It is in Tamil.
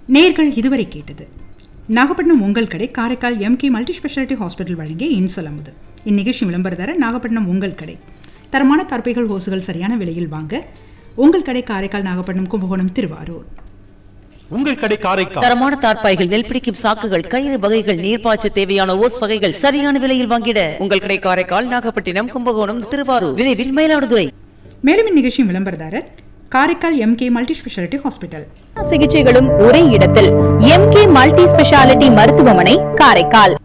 நேர்கள் இதுவரை கேட்டது நாகப்பட்டினம் உங்கள் கடை Karaikal MK multi speciality hospital வழங்கிய இன்சொல் அமுது இந்நிகழ்ச்சி விளம்பரதார நாகப்பட்டினம் உங்கள் கடை தரமான தற்பைகள் ஹோசுகள் சரியான விலையில் வாங்க உங்கள் கடை காரைக்கால் நாகப்பட்டினம் கும்பகோணம் திருவாரூர் உங்கள் கடை காரைக்கால் தரமான தார்ப்பாய்கள் நெல் பிடிக்கும் சாக்குகள் கயிறு வகைகள் நீர்ப்பாய்ச்ச தேவையான ஓஸ் வகைகள் சரியான விலையில் வாங்கிட உங்கள் கடை காரைக்கால் நாகப்பட்டினம் கும்பகோணம் திருவாரூர் விரைவில் மயிலாடுதுறை மேலும் இந்நிகழ்ச்சியின் விளம்பரதாரர் Karaikal MK multi speciality hospital சிகிச்சைகளும் ஒரே இடத்தில் எம்கே மல்டி ஸ்பெஷாலிட்டி மருத்துவமனை காரைக்கால்